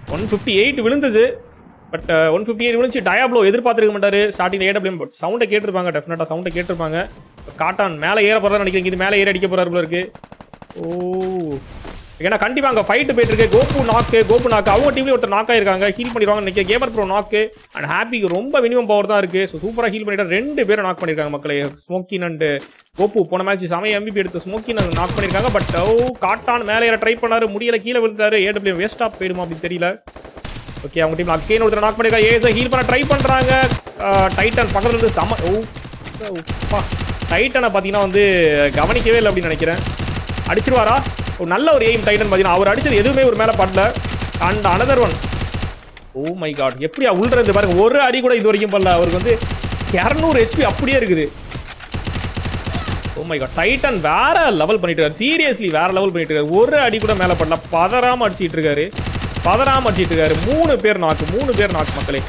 one fifty eight விழுந்தது but one fifty eight விழுந்துச்சு Diablo எதிர்பார்த்துருக்க மாட்டாரு ஸ்டார்டிங் ஏடபிள்யூ பட் சவுண்டை கேட்டிருப்பாங்க டெஃபினட்டாக சவுண்டை கேட்டிருப்பாங்க இப்ப காட்டான் மேலே ஏற போகிறாரு நினைக்கிறீங்க இது மேலே ஏற அடிக்க போகிறாரு போல இருக்கு ஓ ஏன்னா கண்டிப்பாக அங்கே ஃபைட்டு போயிட்டு இருக்கு கோபு நாக்கு கோபு நாக்கு அவங்க டீம்லேயும் ஒருத்தர் நாக் ஆயிருக்காங்க ஹீல் பண்ணிடுவாங்க நினைக்க கேமர் ப்ரோ நாக்கு அண்ட் ஹாப்பிக்கு ரொம்ப மினிமம் பவர் தான் இருக்கு ஸோ சூப்பராக ஹீல் பண்ணிட்டு ரெண்டு பேரும் நாக் பண்ணியிருக்காங்க மக்களே ஸ்மோக்கின் அண்ட் கோபு போன மேட்ச் சமய எம்பிபி எடுத்து ஸ்மோக்கின் நாக் பண்ணியிருக்காங்க பட் ஓ காட்டான் மேலே ஏற ட்ரை பண்ணாரு முடியல கீழே விழுந்தாரு ஏடபிள்யூ வேஸ்ட் ஆஃப் போயிடுமா அப்படின்னு தெரியல ஓகே அவங்க டீம் அக்கேன் ஒருத்தர் நாக் பண்ணிருக்காங்க ஏஸை ஹீல் பண்ண ட்ரை பண்றாங்க டைட்டன் பக்கத்துல இருந்து சம ஓ உப்பா டைட்டனை பார்த்தீங்கன்னா வந்து கவனிக்கவே இல்லை அப்படின்னு நினைக்கிறேன் அடிச்சிருவாரா ஒரு நல்ல ஒரு எய்ம் டைட்டன் பார்த்தீங்கன்னா அவர் அடிச்சது எதுவுமே ஒரு மேலே படல and another one oh my god எப்படியா உள்றது பாருங்க ஒரு அடி கூட இது வரைக்கும் பண்ணல அவருக்கு வந்து இரநூறு ஹெச்பி அப்படியே இருக்குது ஓ மை காட் டைட்டன் வேற லெவல் பண்ணிட்டு இருக்காரு சீரியஸ்லி வேற லெவல் பண்ணிட்டு இருக்காரு ஒரு அடி கூட மேல படல பதறாம அடிச்சிட்டு இருக்காரு பதறாம அடிச்சிட்டு இருக்காரு மூணு பேர் நாக்கு மூணு பேர் நாக்கு மக்களே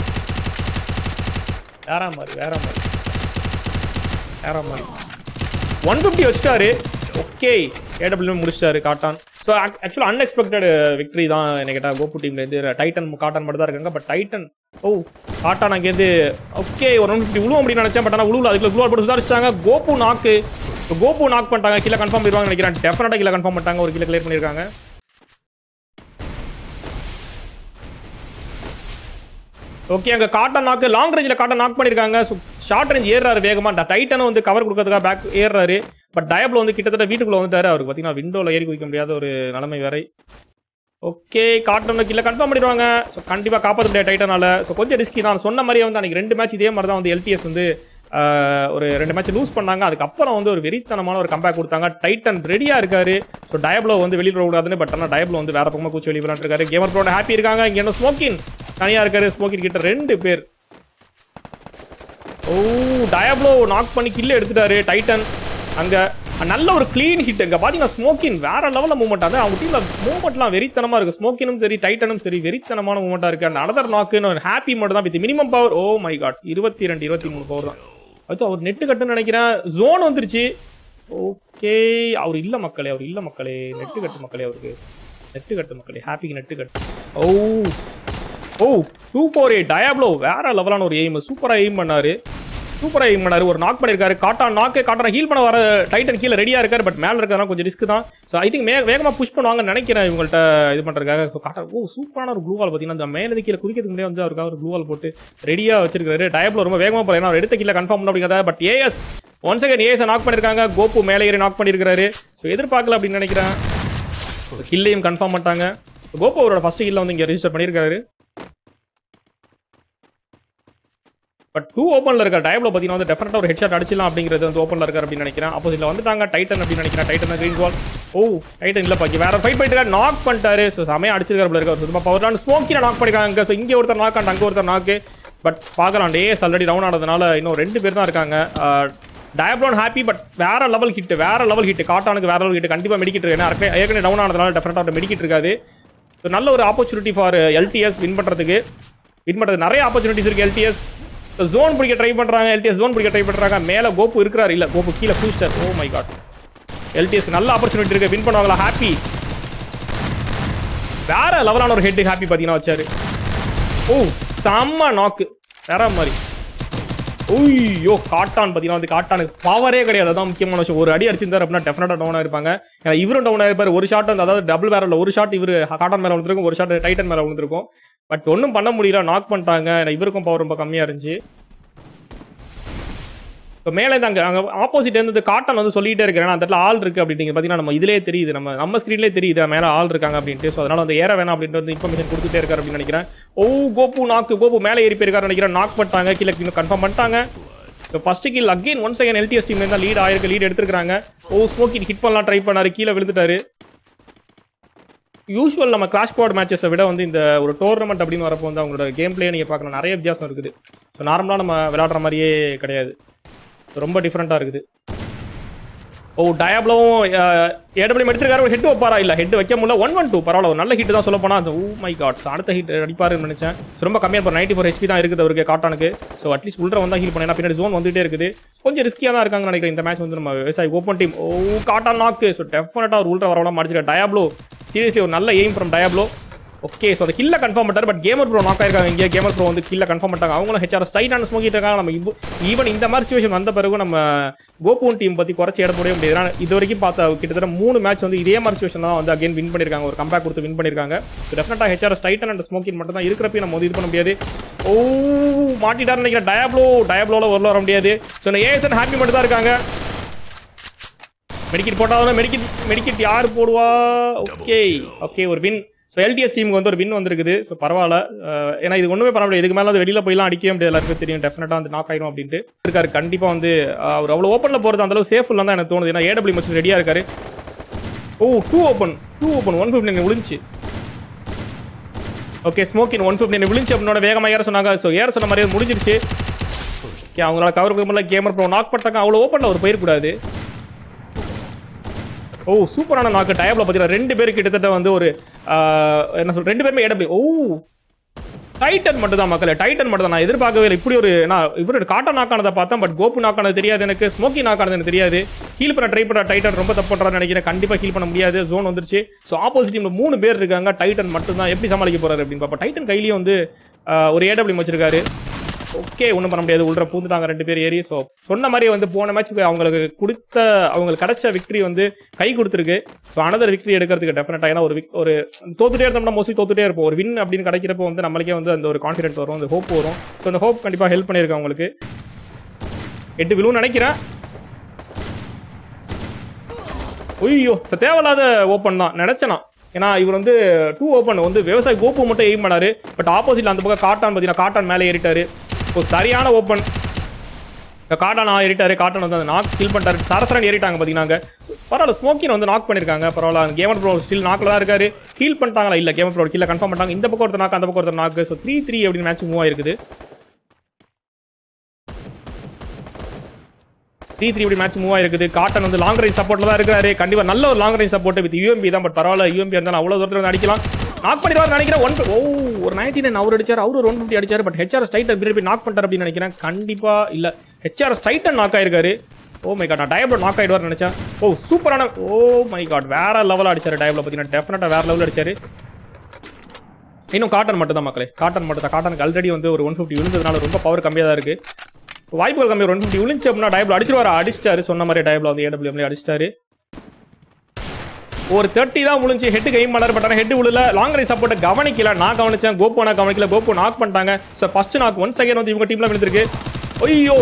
வேற மாதிரி வேற மாதிரி வேற மாதிரி ஒன் ஃபிஃப்டி வச்சிட்டாரு ஓகே ஏடபிள்யூ முடிச்சிட்டாரு காட்டான் ஸோ ஆக்சுவலாக அன்எக்ஸ்பெக்டட் விக்டரி தான் என்ன கேட்டால் கோபு டீம்லேருந்து டைட்டன் காட்டான் மட்டும் தான் இருக்காங்க பட் டைட்டன் ஓ காட்டான் அங்கேருந்து ஓகே ஒரு ஒன் ஃபிஃப்டி உழுவும் அப்படின்னு நினச்சேன் பட் ஆனால் உழுவில் அதுக்குள்ள குளோல் போட்டு சுதாரிச்சிட்டாங்க கோபு நாக்கு So, கோபு நாக் பண்ணிட்டாங்க கீழே கன்ஃபார்ம் பண்ணிடுவாங்க நினைக்கிறேன் டெஃபினட்டாக கீழே கன்ஃபார்ம் பண்ணிட்டாங்க ஒரு கீழே கிளியர் பண்ணியிருக்காங்க ஓகே அங்கே காட்டன் நாக்கு லாங் ரேஞ்சில் காட்டன் நாக் பண்ணியிருக்காங்க ஸோ ஷார்ட் ரேஞ்ச் ஏறாரு வேகமாக டைட்டனும் வந்து கவர் கொடுக்கறதுக்காக பேக் ஏறுறாரு பட் டயப்ல வந்து கிட்டத்தட்ட வீட்டுக்குள்ள வந்துட்டாரு அவருக்கு பார்த்தீங்கன்னா விண்டோவில் ஏறி குதிக்க முடியாத ஒரு நிலைமை வேற ஓகே காட்டன் கீழே கன்ஃபார்ம் பண்ணிடுவாங்க ஸோ கண்டிப்பாக காப்பாற்ற முடியாது டைட்டனால ஸோ கொஞ்சம் ரிஸ்கி தான் சொன்ன மாதிரியே வந்து அன்றைக்கி ரெண்டு மேட்ச் இதே மாதிரி தான் வந்து எல்டிஎஸ் வந்து ஆஹ், ஒரு ரெண்டு மேட்ச் லூஸ் பண்ணாங்க அதுக்கப்புறம் வந்து ஒரு வெறித்தனமான ஒரு கம்பேக் கொடுத்தாங்க டைட்டன் ரெடியாக இருக்காரு ஸோ டயப்ளோ வந்து வெளியில் விடக்கூடாதுன்னு பட் ஆனால் டயப்ளோ வந்து வேற பக்கமாக கூச்சி வெளியே இருக்காரு கேமர் ப்ரோட ஹாப்பி இருக்காங்க இங்கே என்ன ஸ்மோக்கின் தனியாக இருக்காரு ஸ்மோக்கின் கிட்ட ரெண்டு பேர் ஓ டயப்ளோ நாக் பண்ணி கில்ல எடுத்துட்டாரு டைட்டன் அங்க நல்ல ஒரு க்ளீன் ஹிட் இங்க பாத்தீங்கன்னா ஸ்மோக்கின் வேற லெவல்ல மூவ்மெண்ட் அது அவங்க டீம்ல மூவ்மெண்ட்லாம் வெறித்தனமா இருக்கு ஸ்மோக்கினும் சரி டைட்டனும் சரி வெறித்தனமான மூவ்மெண்டா இருக்கு அண்ட் அனதர் நாக்குன்னு ஒரு ஹாப்பி மட்டும் தான் with minimum power oh my god இருபத்தி ரெண்டு இருபத்தி மூணு பவர் தான் அது அவர் நெட்டு கட்டுன்னு நினைக்கிறேன் ஜோன் வந்துருச்சு ஓகே அவர் இல்ல மக்களே அவர் இல்ல மக்களே நெட்டு கட்டு மக்களே அவருக்கு நெட்டு கட்டு மக்களே ஹாப்பிக்கு net cut oh oh two four eight Diablo வேற லெவலான ஒரு எய்ம் சூப்பராக எய்ம் பண்ணாரு சூப்பராக எய்ம் பண்ணாரு ஒரு நாக் பண்ணியிருக்காரு காட்டான் நாக்கு காட்டான் ஹீல் பண்ண வர டைட்டன் கீழே ரெடியாக இருக்காரு பட் மேலே இருக்கிறதா கொஞ்சம் ரிஸ்க் தான் ஸோ ஐ திங்க் மே வேகமாக புஷ் பண்ணுவாங்கன்னு நினைக்கிறேன் இவங்கள்ட்ட இது பண்ணுறதுக்காக ஸோ காட்டான் ஓ சூப்பரான ஒரு க்ளூவால் பார்த்தீங்கன்னா அந்த மேலே கீழே குதிக்கிறதுக்கு முன்னாடி வந்து அவருக்காக ஒரு க்ளூவால் போட்டு ரெடியாக வச்சிருக்காரு டயப்ளோ ரொம்ப வேகமாக போகிறேன் ஏன்னா அவர் எடுத்த கீழே கன்ஃபார்ம் பண்ண அப்படிங்கிறத but AS one second AS knock பண்ணியிருக்காங்க கோப்பு மேலே ஏறி நாக் பண்ணியிருக்காரு ஸோ எதிர்பார்க்கல அப்படின்னு நினைக்கிறேன் ஹில்லையும் கன்ஃபார்ம் பண்ணிட்டாங்க கோபு அவரோட ஃபர்ஸ்ட் ஹில்ல வந்து இங்கே ரெஜிஸ்டர் பண்ணியிருக்காரு பட் டூ ஓப்பனில் இருக்க டயப்ல பார்த்தீங்கன்னா வந்து டெஃபினட்டாக ஒரு ஹெட்ஷாட் அடிச்சிடலாம் அப்படிங்கிறது வந்து ஓப்பனில் இருக்காரு அப்படின்னு நினைக்கிறேன் அப்போசிட்ல வந்துட்டாங்க டைட்டன் அப்படின்னு நினைக்கிறேன் Titan green wall oh Titan இல்லை பாக்கி வேற ஃபைட் பண்ணிட்டு நாக் பண்ணிட்டாரு ஸோ செமையாக அடிச்சிருக்காரு போல இருக்காரு சுத்தமாக பவர் ஸ்மோக்கில் நாக் பண்ணிருக்காங்க ஸோ இங்கே ஒருத்தர் நாக் அங்கே ஒருத்தர் நாக்கு பட் பார்க்கலாம் டேஸ் ஆல்ரெடி டவுன் ஆனதுனால இன்னும் ரெண்டு பேர் தான் இருக்காங்க டயப்ளோன் ஹாப்பி பட் வேற லெவல் ஹிட் வேற லெவல் ஹிட் காட்டானுக்கு வேற லெவல் ஹிட் கண்டிப்பாக மெடிக்கிட்டு இருக்கு ஏன்னா ஏற்கனவே- ஏற்கனவே டவுன் ஆனதுனால டெஃபினட்டாக அவர் மெடிக்கிட்டு இருக்காது ஸோ நல்ல ஒரு ஆப்பர்ச்சுனிட்டி ஃபார் எல்டிஎஸ் வின் பண்ணுறதுக்கு வின் பண்ணுறது நிறைய ஆப்பர்ச்சுனிட்டிஸ் இருக்கு எல்டிஎஸ் ஜோன் பிடிக்க ட்ரை பண்ணுறாங்க எல்டிஎஸ் ஜோன் பிடிக்க ட்ரை பண்ணுறாங்க மேலே கோப்பு இருக்கிறார் இல்லை கோப்பு கீழே பூஸ்டர் ஓ மை காட் எல்டிஎஸ்க்கு நல்ல ஆப்பர்ச்சுனிட்டி இருக்கு வின் பண்ணுவாங்களா ஹாப்பி வேற லெவலான ஒரு ஹெட் ஹாப்பி பார்த்தீங்கன்னா வச்சாரு ஓ செம்ம நாக்கு வேற மாதிரி ஐயோ காட்டான் பார்த்தீங்கன்னா வந்து காட்டானுக்கு பவரே கிடையாது அதான் முக்கியமான விஷயம் ஒரு அடி அடிச்சிருந்தாரு அப்படின்னா டெஃபினட்டாக டவுன் இருப்பாங்க ஏன்னா இவரும் டவுன் ஆயிருப்பாரு ஒரு ஷாட் வந்து அதாவது டபுள் வேரில் ஒரு ஷாட் இவர் காட்டான் மேலே விழுந்திருக்கும் ஒரு ஷாட் டைட்டன் மேலே விழுந்திருக்கும் பட் ஒன்றும் பண்ண முடியல நாக் பண்ணிட்டாங்க ஏன்னா இவருக்கும் பவர் ரொம்ப கம்மியாக இருந்துச்சு இப்போ மேலே இருந்து அங்கே அங்கே ஆப்போசிட் இருந்து காட்டன் வந்து சொல்லிட்டே இருக்கிறேன் அந்த இடத்துல ஆள் இருக்கு அப்படிங்க பார்த்தீங்கன்னா நம்ம இதிலே தெரியுது நம்ம நம்ம ஸ்க்ரீன்லேயே தெரியுது மேலே ஆள் இருக்காங்க அப்படின்ட்டு ஸோ அதனால வந்து ஏற வேணாம் அப்படின்ட்டு வந்து இன்ஃபர்மேஷன் கொடுத்துட்டே இருக்காரு அப்படின்னு நினைக்கிறேன் ஓ கோப்பு நாக்கு கோப்பு மேலே ஏறி போயிருக்காரு நினைக்கிறேன் நாக் பண்ணிட்டாங்க கீழே இன்னும் கன்ஃபார்ம் பண்ணிட்டாங்க இப்போ first kill again one second LTS team தான் லீட் ஆயிருக்கு லீட் எடுத்துருக்காங்க ஓ ஸ்மோக்கி ஹிட் பண்ணலாம் ட்ரை பண்ணாரு கீழே விழுந்துட்டாரு யூஸ்வல் நம்ம கிளாஷ் போர்ட் மேட்சஸை விட வந்து இந்த ஒரு டோர்னமெண்ட் அப்படின்னு வரப்போ வந்து அவங்களோட கேம் பிளே நீங்கள் பார்க்கலாம் நிறைய வித்தியாசம் இருக்குது ஸோ நார்மலாக நம்ம விளையாடுற மாதிரியே கிடையாது ரொம்ப டிஃப்ரெண்ட்டாக இருக்குது ஓ டயாப்ளவும் ஏடபிள்யூ எடுத்திருக்காரு ஹெட் வைப்பாரா இல்லை ஹெட் வைக்க முடியல ஒன் ஒன் டூ பரவாயில்ல ஒரு நல்ல ஹிட் தான் சொல்ல போனால் ஓ மை காட் அடுத்த ஹிட் அடிப்பாருன்னு நினச்சேன் So, ரொம்ப கம்மியாக இப்போ நைன்டி ஃபோர் ஹெச்பி தான் இருக்குது அவருக்கு காட்டானுக்கு ஸோ அட்லீஸ்ட் உள்ள வந்தால் ஹீல் பண்ணேன் பின்னாடி ஜோன் வந்துட்டே இருக்குது கொஞ்சம் ரிஸ்கியாக தான் இருக்காங்க நினைக்கிறேன் இந்த மேட்ச் வந்து நம்ம விவசாயி ஓப்பன் டீம் ஓ காட்டான் நாக்கு ஸோ டெஃபினட்டாக ஒரு உள்ள வரவலாம் மாடிச்சிருக்க டயாப்ளோ சீரியஸ்லி ஒரு நல்ல aim from Diablo okay so அந்த கில்ல கன்ஃபார்ம் பண்ணாரு பட் கேமர் ப்ரோ நாக் ஆயிருக்காங்க இங்கே கேமர் ப்ரோ வந்து கில்ல கன்ஃபார்ம் பண்ணிட்டாங்க அவங்களும் ஹெச்ஆர் ஸ்டைட்டான ஸ்மோக்கிட்டு இருக்காங்க நம்ம இப்போ ஈவன் இந்த மாதிரி சுச்சுவேஷன் வந்த பிறகு நம்ம கோபுன் டீம் பற்றி குறைச்சி இட முடிய முடியாது ஏன்னா இது வரைக்கும் பார்த்த கிட்டத்தட்ட மூணு மேட்ச் வந்து இதே மாதிரி சுச்சுவேஷன் தான் வந்து அகைன் வின் பண்ணியிருக்காங்க ஒரு கம்பேக் கொடுத்து வின் பண்ணியிருக்காங்க ஸோ டெஃபினட்டாக ஹெச்ஆர் ஸ்டைட்டன் அண்ட் ஸ்மோக்கிங் மட்டும் தான் இருக்கிறப்ப நம்ம வந்து இது பண்ண முடியாது ஓ மாட்டிட்டாருன்னு நினைக்கிறேன் டயாப்ளோ டயாப்ளோவில் வரல வர முடியாது ஸோ இந்த ஏஎஸ்என் ஹாப்பி மட்டும் தான் இருக்காங்க மெடிக்கிட் போட்டாலும் மெடிக்கிட் மெடிக்கிட் யார் போடுவா ஓகே ஓகே ஒரு வின் ஸோ எல்டிஎஸ் டீமுக்கு வந்து ஒரு வின் வந்திருக்குது ஸோ பரவாயில்ல அஹ் ஏன்னா இது ஒன்றுமே பண்ண முடியாது இதுக்கு மேலே வந்து வெளியில் போய்லாம் அடிக்கவே முடியாது எல்லாருக்கும் தெரியும் டெஃபினட்டாக வந்து நாக் ஆயிடும் அப்படின்ட்டு இருக்காரு கண்டிப்பாக வந்து அஹ் அவர் அவ்வளோ ஓப்பனில் போகிறது அந்த அளவு சேஃப் தான் எனக்கு தோணுது ஏன்னா ஏடபிள்யூ மச்சு ரெடியாக இருக்காரு ஓ two open two open one fifty விழுந்துச்சு ஓகே ஸ்மோக்கின் ஒன் ஃபிஃப்டி விழுந்துச்சு அப்படின்னோட வேகமாக ஏற சொன்னாங்க ஸோ ஏற சொன்ன மாதிரி அது முடிஞ்சிருச்சு ஓகே அவங்களால கவர் கொடுக்க முடியல கேமர் ப்ரோ நாக் பண்ணிட்டாங்க அவ்வளோ ஓப்பனில் அவர் போயிடக்கூடாது ஓ சூப்பரான நாக்கு டயப்ல பார்த்தீங்கன்னா ரெண்டு பேர் கிட்டத்தட்ட வந்து ஒரு ஆஹ், என்ன சொல் ரெண்டு பேருமே ஏடபிள்யூ ஓ டைட்டன் மட்டும் தான் மக்களே டைட்டன் மட்டும் தான் நான் எதிர்பார்க்கவே இல்லை இப்படி ஒரு நான் இவர் காட்டன் நாக்கானதை பார்த்தேன் பட் கோப்பு நாக்கானது தெரியாது எனக்கு ஸ்மோக்கி நாக்கானது எனக்கு தெரியாது ஹீல் பண்ண ட்ரை பண்ண டைட்டன் ரொம்ப தப்பு பண்றான்னு நினைக்கிறேன் கண்டிப்பா ஹீல் பண்ண முடியாது ஜோன் வந்துருச்சு ஸோ ஆப்போசிட் டீம்ல மூணு பேர் இருக்காங்க டைட்டன் மட்டும் தான் எப்படி சமாளிக்க போறாரு அப்படின்னு பார்ப்போம் டைட்டன் கையிலேயே வந்து ஆஹ், ஒரு ஏடபிள்யூ வச்சிருக்காரு ஓகே ஒன்றும் பண்ண முடியாது உள்ள பூந்துட்டாங்க ரெண்டு பேர் ஏறி ஸோ சொன்ன மாதிரி வந்து போன மேட்ச்சுக்கு அவங்களுக்கு கொடுத்த அவங்களுக்கு கிடைச்ச விக்டரி வந்து கை கொடுத்துருக்கு ஸோ அனதர் விக்டரி எடுக்கிறதுக்கு டெஃபினட்டாக ஏன்னா ஒரு vic- ஒரு தோத்துட்டே இருந்தோம்னா மோஸ்ட்லி தோத்துட்டே இருப்போம் ஒரு வின் அப்படின்னு கிடைக்கிறப்போ வந்து நம்மளுக்கே வந்து அந்த ஒரு கான்ஃபிடென்ட் வரும் அந்த ஹோப் வரும் ஸோ அந்த ஹோப் கண்டிப்பாக ஹெல்ப் பண்ணியிருக்கு அவங்களுக்கு எட்டு விழுன்னு நினைக்கிறேன் ஐயோ ச- தேவையில்லாத ஓப்பன் தான் நினைச்சனா ஏன்னா இவர் வந்து டூ ஓப்பன் வந்து விவசாயி கோப்பு மட்டும் எய்ம் பண்ணாரு பட் ஆப்போசிட்ல அந்த பக்கம் காட்டான் பார்த்தீங்கன்னா காட்டான் மேலே ஏறிட்டாரு இப்போ சரியான ஓப்பன் காட்டான் ஏறிட்டாரு காட்டான் வந்து அந்த நாக் கில் பண்ணிட்டாரு சரசரன் ஏறிட்டாங்க பார்த்தீங்கன்னா பரவாயில்ல ஸ்மோக்கின் வந்து நாக் பண்ணிருக்காங்க பரவாயில்ல கேமர் ப்ரோ ஸ்டில் நாக்கில் தான் இருக்காரு ஹீல் பண்ணிட்டாங்களா இல்லை கேமர் ப்ரோ கீழே கன்ஃபார்ம் பண்ணிட்டாங்க இந்த பக்கம் ஒருத்தர் நாக்கு அந்த பக்கம் ஒருத்தர் நாக்கு ஸோ த்ரீ த்ரீ அப்படின்னு மேட்ச் மூவ் ஆயிருக்குது த்ரீ த்ரீ இப்படி மேட்ச் மூவ் ஆயிருக்குது காட்டன் வந்து லாங் ரேஞ்ச் சப்போர்ட்ல தான் இருக்காரு கண்டிப்பா நல்ல ஒரு long range support with UMP தான் பட் பரவாயில்ல யூஎம்பி இருந்தாலும் அவ்வளவு தூரத்துல வந்து அடிக்கலாம் நாக் பண்ணிடுவார் நினைக்கிறேன் ஒன் ஓ ஒரு நைன்டி நைன் அவர் அடிச்சார் அவர் ஒரு ஒன் ஃபிஃப்டி அடிச்சார் பட் ஹெச்ஆர் ஸ்டைட்டன் திருப்பி நாக் பண்ணிட்டார் அப்படின்னு நினைக்கிறேன் கண்டிப்பா இல்ல ஹெச்ஆர் ஸ்டைட்டன் நாக் ஆயிருக்காரு ஓ மை காட் நான் டயப்ளோ நாக் ஆயிடுவார் நினைச்சேன் ஓ சூப்பரான ஓ மை காட் வேற லெவல் அடிச்சாரு டயப்ளோ பார்த்தீங்கன்னா டெஃபினட்டா வேற லெவல் அடிச்சாரு இன்னும் காட்டன் மட்டும் தான் மக்களே காட்டன் மட்டும் தான் காட்டனுக்கு ஆல்ரெடி வந்து ஒரு ஒன் ஃபிஃப்டி விழுந்ததுனால ரொம்ப பவர் கம்மியாக தான் இருக்கு வாய்ப்புகள் கம்மி ஒன் ஃபிஃப்டி விழுந்துச்சு அப்படின்னா டயபிள் அடிச்சிருவாரு அடிச்சிட்டாரு சொன்ன மாதிரி டயபிள் வந்து ஏடபிள்யூஎம்ல அடிச்சிட்டாரு ஒரு தேர்ட்டி தான் விழுந்துச்சு ஹெட்டு கை மலர் பட் ஆனால் ஹெட் விழுல லாங் ரைஸ் சப்போர்ட்டை கவனிக்கல நான் கவனிச்சேன் கோப்போ நான் கவனிக்கல கோப்போ நாக் பண்ணிட்டாங்க so first knock one second வந்து இவங்க டீம்ல விழுந்திருக்கு ஐயோ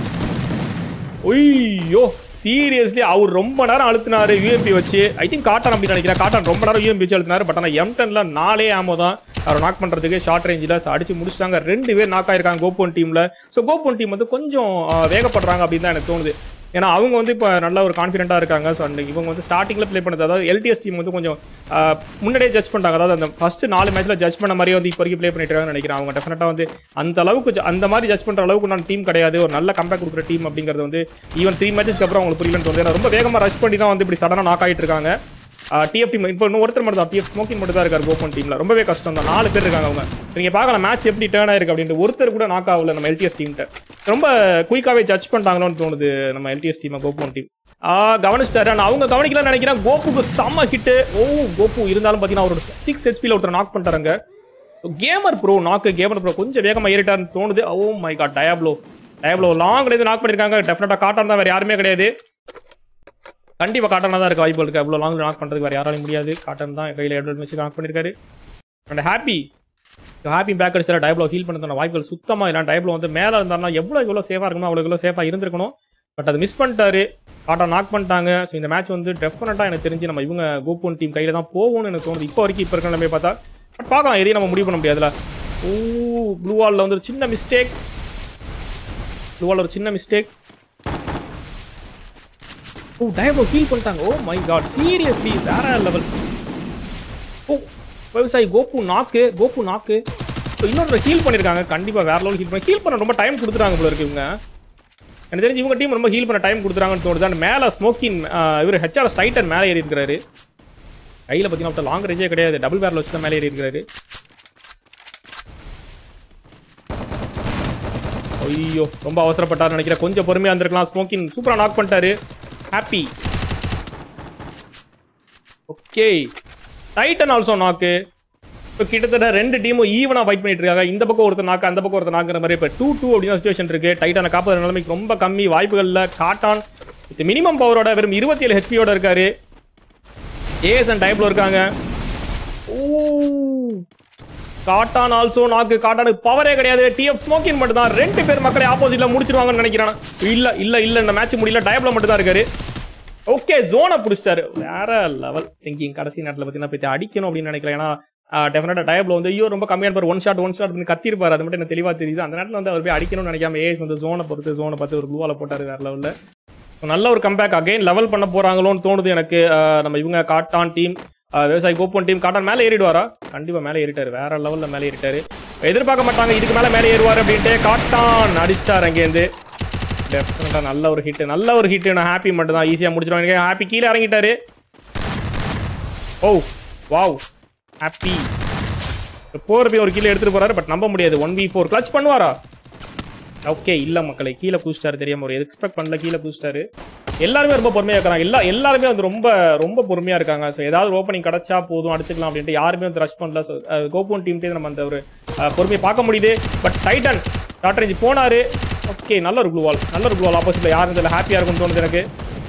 ஐயோ சீரியஸ்லி அவர் ரொம்ப நேரம் அழுத்தினாரு யூஎம்பி வச்சு ஐ திங்க் காட்டன் அப்படின்னு நினைக்கிறேன் காட்டன் ரொம்ப நேரம் யூஎம்பி வச்சு அழுத்தினாரு பட் ஆனால் எம் டென்ல நாலே ஆமோ தான் அவர் நாக் பண்றதுக்கு ஷார்ட் ரேஞ்சில் அடிச்சு முடிச்சிட்டாங்க ரெண்டு பேர் நாக் ஆயிருக்காங்க கோப்போன் டீம்ல ஸோ கோப்போன் டீம் வந்து கொஞ்சம் ஆ, வேகப்படுறாங்க அப்படின்னு தான் எனக்கு தோணுது ஏன்னா அவங்க வந்து இப்போ நல்ல ஒரு கான்ஃபிடென்ட்டாக இருக்காங்க ஸோ அண்ட் இவங்க வந்து ஸ்டார்டிங்கில் ப்ளே பண்ணது அதாவது எல்டிஎஸ் டீம் வந்து கொஞ்சம் ஆ, முன்னாடியே ஜட்ஜ் பண்ணிட்டாங்க அதாவது அந்த ஃபர்ஸ்ட் நாலு மேட்ச்ல ஜட்ஜ் பண்ண மாதிரியே வந்து இப்போ வரைக்கும் ப்ளே பண்ணிட்டு இருக்காங்கன்னு நினைக்கிறேன் அவங்க டெஃபினட்டாக வந்து அந்த அளவுக்கு ju- அந்த மாதிரி ஜட்ஜ் பண்ணுற அளவுக்கு நான் டீம் கிடையாது ஒரு நல்ல கம்பேக் கொடுக்குற டீம் அப்படிங்கிறது வந்து ஈவன் த்ரீ மேட்சஸ்க்கு அப்புறம் அவங்களுக்கு புரியலன்னு தோணுது ஏன்னா ரொம்ப வேகமாக ரஷ் பண்ணி தான் வந்து இப்படி சடனாக நாக் ஆகிட்டு இருக்காங்க டிஎஃப் டீம் இப்போ இன்னும் ஒருத்தர் மட்டும் தான் டிஎஃப் ஸ்மோக்கிங் மட்டும் தான் இருக்காரு கோப்பன் டீம்ல ரொம்பவே கஷ்டம் தான் நாலு பேர் இருக்காங்க அவங்க நீங்க பார்க்கலாம் மேட்ச் எப்படி டேர்ன் ஆயிருக்கு அப்படின்ட்டு ஒருத்தர் கூட நாக் ஆகல நம்ம எல்டிஎஸ் டீம்கிட்ட ரொம்ப குயிக்காவே ஜட்ஜ் பண்ணிட்டாங்களோன்னு தோணுது நம்ம எல்டிஎஸ் டீம் கோப்பன் டீம் ஆ கவனிச்சிட்டாரு ஆனால் அவங்க கவனிக்கலாம்னு நினைக்கிறேன் கோப்புக்கு செம்ம ஹிட்டு ஓ கோப்பு இருந்தாலும் பார்த்தீங்கன்னா அவரோட சிக்ஸ் ஹெச்பியில் ஒருத்தர் நாக் பண்ணிட்டாருங்க gamer bro knock gamer bro கொஞ்சம் வேகமாக ஏறிட்டாருன்னு தோணுது oh my god Diablo Diablo லாங்ல இருந்து நாக் பண்ணிருக்காங்க டெஃபினட்டாக காட்டான் தான் வேற யாருமே கிடையாது கண்டிப்பா காட்டன் தான் இருக்க வாய்ப்பு இருக்கு அவ்வளோ லாங் நாக் பண்றதுக்கு வேற யாராலையும் முடியாது காட்டன் தான் கையில் எட்வர்ட் வச்சு நாக் பண்ணிருக்காரு அண்ட் ஹாப்பி ஹாப்பி பேக் அடிச்சால டயப்ளோ ஹீல் பண்ணதான வாய்ப்புகள் சுத்தமா இல்லை டயப்ளோ வந்து மேலே இருந்தாருன்னா எவ்வளோ எவ்வளோ சேஃபாக இருக்கணும் அவ்வளோ எவ்வளோ சேஃபாக இருந்திருக்கணும் பட் அது மிஸ் பண்ணிட்டாரு காட்டன் நாக் பண்ணிட்டாங்க ஸோ இந்த மேட்ச் வந்து டெஃபினட்டாக எனக்கு தெரிஞ்சு நம்ம இவங்க கோப்போன் டீம் கையில் தான் போகும்னு எனக்கு தோணுது இப்போ வரைக்கும் இப்போ இருக்கிற நம்ம பார்த்தா பட் பார்க்கலாம் எதையும் நம்ம முடிவு பண்ண முடியாதுல ஓ ப்ளூ வாலில் வந்து ஒரு சின்ன மிஸ்டேக் ப்ளூ வால் ஒரு சின்ன மிஸ்டேக் ஓ டயபோ ஹீல் பண்ணிட்டாங்க ஓ மை காட் சீரியஸ்லி வேற லெவல் ஓ விவசாயி கோப்பு நாக்கு கோப்பு நாக்கு ஸோ இன்னொரு ஹீல் பண்ணியிருக்காங்க கண்டிப்பாக வேற லெவல் ஹீல் பண்ணி ஹீல் பண்ண ரொம்ப டைம் கொடுத்துட்டாங்க போல இருக்கு இவங்க எனக்கு தெரிஞ்சு இவங்க டீம் ரொம்ப ஹீல் பண்ண டைம் கொடுத்துறாங்கன்னு தோணுது அண்ட் மேலே ஸ்மோக்கின் இவர் ஹெச்ஆர் ஸ்டைட்டன் மேலே ஏறி இருக்கிறாரு கையில் பார்த்தீங்கன்னா லாங் ரேஞ்சே கிடையாது டபுள் பேரில் வச்சு தான் மேலே ஏறி இருக்கிறாரு ஐயோ ரொம்ப அவசரப்பட்டார் நினைக்கிறேன் கொஞ்சம் பொறுமையாக இருந்திருக்கலாம் ஸ்மோக்கின் சூப்பராக நாக் பண்ணிட்டாரு ஹாப்பி ஓகே டைட்டன் ஆல்சோ நாக்கு இப்போ கிட்டத்தட்ட ரெண்டு டீமும் ஈவனா ஃபைட் பண்ணிட்டு இருக்காங்க இந்த பக்கம் ஒருத்தர் நாக்கு அந்த பக்கம் ஒருத்தர் நாக்குற மாதிரி இப்போ டூ டூ அப்படின்னு சுச்சுவேஷன் இருக்கு டைட்டான காப்பாத நிலைமைக்கு ரொம்ப கம்மி வாய்ப்புகள்ல காட்டான் இது மினிமம் பவரோட வெறும் இருபத்தி ஏழு ஹெச்பியோட இருக்காரு ஏஎஸ் அண்ட் டைப்ல இருக்காங்க ஓ காட்டான் ஆல்சோ நாக்கு காட்டானுக்கு பவரே கிடையாது டிஎஃப் ஸ்மோக்கின் மட்டும் தான் ரெண்டு பேர் மக்களை ஆப்போசிட்ல முடிச்சிருவாங்கன்னு நினைக்கிறேன் இல்ல இல்ல இல்ல இந்த மேட்ச் முடியல டயப்ல மட்டும் தான் இருக்காரு ஓகே ஜோனை பிடிச்சிட்டாரு வேற லெவல் திங்கிங் கடைசி நேரத்தில் பார்த்தீங்கன்னா போய் அடிக்கணும் அப்படின்னு நினைக்கிறேன் ஏன்னா டெஃபினட்டா டயப்ல வந்து ஐயோ ரொம்ப கம்மியான பேர் ஒன் ஷாட் ஒன் ஷாட் அப்படின்னு கத்திருப்பாரு அது மட்டும் எனக்கு தெளிவா தெரியுது அந்த நேரத்தில் வந்து அவர் போய் அடிக்கணும்னு நினைக்காம ஏஎஸ் வந்து ஜோனை பொறுத்து ஜோனை பார்த்து ஒரு ப்ளூவால போட்டாரு வேற லெவலில் நல்ல ஒரு கம்பேக் அகைன் லெவல் பண்ண போறாங்களோன்னு தோணுது எனக்கு ஆஹ் நம்ம இவங்க காட்டான் டீம் விவசாயி கோப்பன் டீம் காட்டான் மேலே ஏறிடுவாரா கண்டிப்பா மேலே ஏறிட்டாரு வேற லெவல்ல மேலே ஏறிட்டாரு எதிர்பார்க்க மாட்டாங்க இதுக்கு மேலே மேலே ஏறுவார் அப்படின்ட்டு காட்டான் அடிச்சிட்டார் அங்கேருந்து டெஃபினட்டா நல்ல ஒரு ஹிட் நல்ல ஒரு ஹிட் நான் ஹாப்பி மட்டும் தான் ஈஸியாக முடிச்சிருவாங்க ஹாப்பி கீழே இறங்கிட்டாரு ஓ வாவ் ஹாப்பி போகிறப்ப ஒரு கீழே எடுத்துட்டு போறாரு பட் நம்ப முடியாது ஒன் வி ஃபோர் கிளச் பண்ணுவாரா ஓகே இல்ல மக்களை கீழே குதிச்சிட்டாரு தெரியாம ஒரு எக்ஸ்பெக்ட் பண்ணல கீழே குதிச்சிட்டாரு எல்லாருமே ரொம்ப பொறுமையா இருக்காங்க எல்லா எல்லாருமே வந்து ரொம்ப ரொம்ப பொறுமையா இருக்காங்க ஸோ ஏதாவது ஓப்பனிங் கிடைச்சா போதும் அடிச்சுக்கலாம் அப்படின்ட்டு யாருமே வந்து ரஷ் பண்ணல ஸோ கோபோன் டீம்ட்டே நம்ம அந்த ஒரு அஹ், பொறுமையை பார்க்க முடியுது பட் டைட்டன் டாக்டர் இஞ்சி போனாரு ஓகே நல்ல ஒரு ப்ளூ வால் நல்ல ஒரு ப்ளூ வால் ஆப்போசிட்ல யாரும் இதில் ஹாப்பியா இருக்கும்னு தோணுது எனக்கு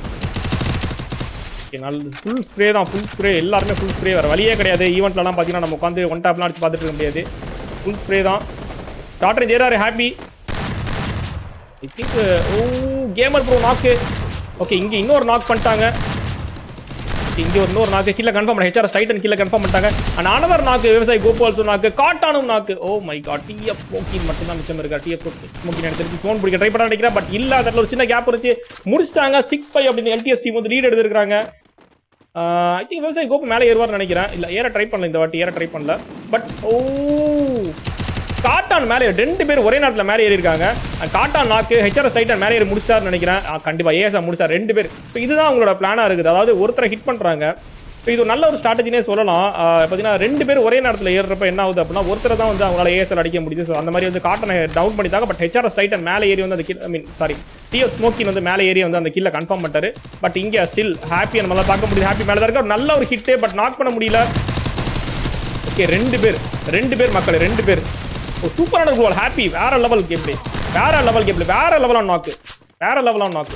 ஓகே நல்ல ஃபுல் ஸ்ப்ரே தான் ஃபுல் ஸ்ப்ரே எல்லாருமே ஃபுல் ஸ்ப்ரே வேறு வழியே கிடையாது ஈவெண்ட்லலாம் பார்த்தீங்கன்னா நம்ம உட்காந்து ஒன் டாப்லாம் அடிச்சு பார்த்துட்டு இருக்க முடியாது ஃபுல் ஸ்ப்ரே தான் டாக்டர் ஜேராரு ஹாப்பி ஐ திங்க் ஓ கேமர் ப்ரோ நாக்கு ஓகே இங்கே இன்னொரு நாக் பண்ணிட்டாங்க இங்கே ஒரு இன்னொரு நாக்கு கீழே கன்ஃபார்ம் பண்ண ஹெச்ஆர் டைட்டன் கீழே கன்ஃபார்ம் பண்ணிட்டாங்க அண்ட் அனதர் நாக்கு விவசாயி கோபால் நாக்கு காட்டானும் knock oh my god DF Smokin மட்டும் தான் மிச்சம் இருக்கா டிஎஃப் ஸ்மோக்கின் எடுத்து ஃபோன் பிடிக்க ட்ரை பண்ண நினைக்கிறேன் பட் இல்ல அதில் ஒரு சின்ன கேப் இருந்துச்சு முடிச்சிட்டாங்க சிக்ஸ் ஃபைவ் அப்படின்னு எல்டிஎஸ் டீம் வந்து லீட் எடுத்திருக்காங்க ஐ திங்க் விவசாயி கோப்பு மேலே ஏறுவார்னு நினைக்கிறேன் இல்லை ஏற ட்ரை பண்ணல இந்த வாட்டி ஏற ட்ரை பண்ணல பட் ஓ காட்டான் மேலே ஏறி- ரெண்டு பேர் ஒரே நேரத்தில் மேலே ஏறி இருக்காங்க அஹ் காட்டான் நாக்கு ஹெச்ஆர்எஸ் டைட்டன் மேலே ஏறி முடிச்சாருன்னு நினைக்கிறேன் அஹ் கண்டிப்பா ஏஎஸ்ஆ முடிச்சார் ரெண்டு பேர் இப்போ இதுதான் அவங்களோட பிளானா இருக்குது அதாவது ஒருத்தரை ஹிட் பண்றாங்க இப்போ இது ஒரு நல்ல ஒரு ஸ்ட்ராட்டஜினே சொல்லலாம் அஹ் பார்த்தீங்கன்னா ரெண்டு பேர் ஒரே நேரத்தில் ஏறுறப்ப என்ன ஆகுது அப்படின்னா ஒருத்தர் தான் வந்து அவங்களால ஏஎஸ்எல் அடிக்க முடியுது ஸோ அந்த மாதிரி வந்து காட்டனை டவுன் பண்ணிட்டாங்க பட் ஹெச்ஆர்எஸ் டைட்டன் மேலே ஏறி வந்து அந்த kill I mean sorry DS Smokin வந்து மேலே ஏறி வந்து அந்த கில்ல கன்ஃபார்ம் பண்ணிட்டாரு பட் இங்கே ஸ்டில் ஹாப்பி நம்மளால பார்க்க முடியுது ஹாப்பி மேலே தான் இருக்கு ஒரு நல்ல ஒரு ஹிட்டே பட் நாக் பண்ண முடியல ஓகே ரெண்டு பேர் ரெண்டு பேர் மக்கள் ரெண்டு பேர் ஒரு சூப்பரான கோல் ஹாப்பி வேற லெவல் கேம் பிளே வேற லெவல் கேம் பிளே வேற லெவலான நாக்கு வேற லெவலான நாக்கு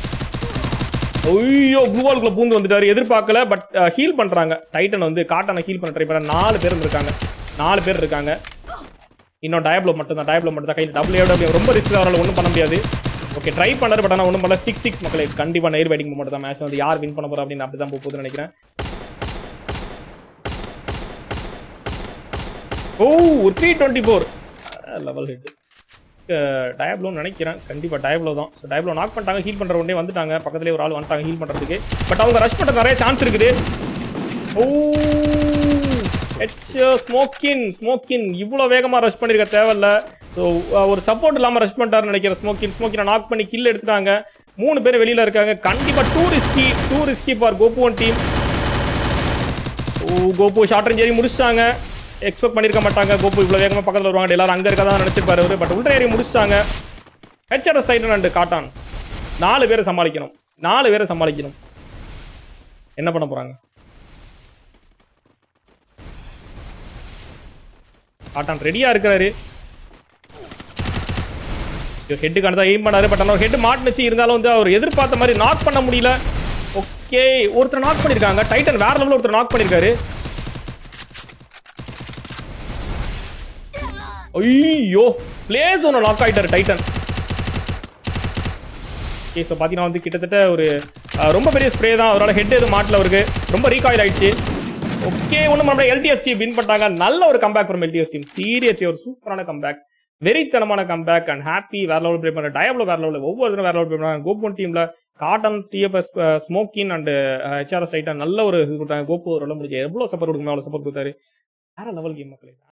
ஐயோ ப்ளூவாலுக்குள்ள பூந்து வந்துட்டாரு எதிர்பார்க்கல பட் ஹீல் பண்றாங்க டைட்டன் வந்து காட்டனை ஹீல் பண்ண ட்ரை பண்ண நாலு பேர் இருக்காங்க நாலு பேர் இருக்காங்க இன்னும் டயப்ளோ மட்டும் தான் டயப்ளோ மட்டும் தான் கையில் டபுள் ஏடபிள்யூ ரொம்ப ரிஸ்க் அவரால் ஒன்றும் பண்ண முடியாது ஓகே ட்ரை பண்ணாரு பட் ஆனால் ஒன்றும் பண்ணல சிக்ஸ் சிக்ஸ் மக்களை கண்டிப்பாக நெய்ர் பேட்டிங் மட்டும் தான் மேட்ச் வந்து யார் வின் பண்ண போறா அப்படின்னு அப்படி தான் போகுதுன்னு நினைக்கிறேன் ஓ ஒரு three twenty four level hit டயப்ளோன்னு நினைக்கிறேன் கண்டிப்பாக டயப்ளோ தான் ஸோ டயப்ளோ நாக் பண்ணிட்டாங்க ஹீல் பண்ணுற உடனே வந்துட்டாங்க பக்கத்துலேயே ஒரு ஆள் வந்துட்டாங்க ஹீல் பண்ணுறதுக்கு பட் அவங்க ரஷ் பண்ணுற நிறைய சான்ஸ் இருக்குது ஓ ஹெச் ஸ்மோக்கின் ஸ்மோக்கின் இவ்வளோ வேகமாக ரஷ் பண்ணியிருக்க தேவையில்ல ஸோ ஒரு சப்போர்ட் இல்லாமல் ரஷ் பண்ணிட்டாருன்னு நினைக்கிறேன் ஸ்மோக்கின் ஸ்மோக்கினை நாக் பண்ணி கில் எடுத்துட்டாங்க மூணு பேர் வெளியில் இருக்காங்க கண்டிப்பாக too risky too risky for கோபுவன் டீம் ஓ கோபு ஷார்ட் ரேஞ்ச் ஏறி முடிச்சிட்டாங்க எக்ஸ்பெக்ட் பண்ணியிருக்க மாட்டாங்க கோபு இவ்வளோ வேகமாக பக்கத்தில் வருவாங்க எல்லாரும் அங்கே இருக்கதான் நினச்சிருப்பாரு அவரு பட் உள்ள ஏறி முடிச்சிட்டாங்க ஹெச்ஆர்எஸ் டைட்டன் அண்ட் காட்டான் நாலு பேரை சமாளிக்கணும் நாலு பேரை சமாளிக்கணும் என்ன பண்ண போறாங்க காட்டான் ரெடியா இருக்கிறாரு ஹெட்டுக்கான தான் எய்ம் பண்ணாரு பட் ஆனால் ஹெட் மாட்டுனுச்சு இருந்தாலும் வந்து அவர் எதிர்பார்த்த மாதிரி நாக் பண்ண முடியல ஓகே ஒருத்தர் நாக் பண்ணிருக்காங்க டைட்டன் வேற லெவலில் ஒருத்தர் நாக் பண்ணிருக்காரு ஐயோ பிளேஸ் ஒன்று நாக் ஆயிட்டாரு டைட்டன் ஓகே ஸோ பார்த்தீங்கன்னா வந்து கிட்டத்தட்ட ஒரு அஹ், ரொம்ப பெரிய ஸ்ப்ரே தான் அவரால் ஹெட் எதுவும் மாட்டல அவருக்கு ரொம்ப ரீகாயில் ஆயிடுச்சு ஓகே ஒன்றும் நம்ம எல்டிஎஸ் டீம் வின் பண்ணிட்டாங்க நல்ல ஒரு comeback from LTS team seriously ஒரு சூப்பரான கம்பேக் வெறித்தனமான கம்பேக் அண்ட் ஹாப்பி வேற லெவல் ப்ளே பண்ண டயப்ல வேற லெவல் ஒவ்வொருத்தரும் வேற லெவல் ப்ளே பண்ணாங்க கோபுன் டீம்ல காட்டன் டிஎஃப்எஸ் ஸ்மோக்கின் அண்ட் ஹெச்ஆர்எஸ் ஐட்டம் நல்ல ஒரு இது கொடுத்தாங்க கோபு ஒரு முடிஞ்சு எவ்வளோ சப்போர்ட் கொடுக்குமே அவ்வளோ சப்போர்ட் கொடுத்தாரு வேற லெவல் கேம் மக்களே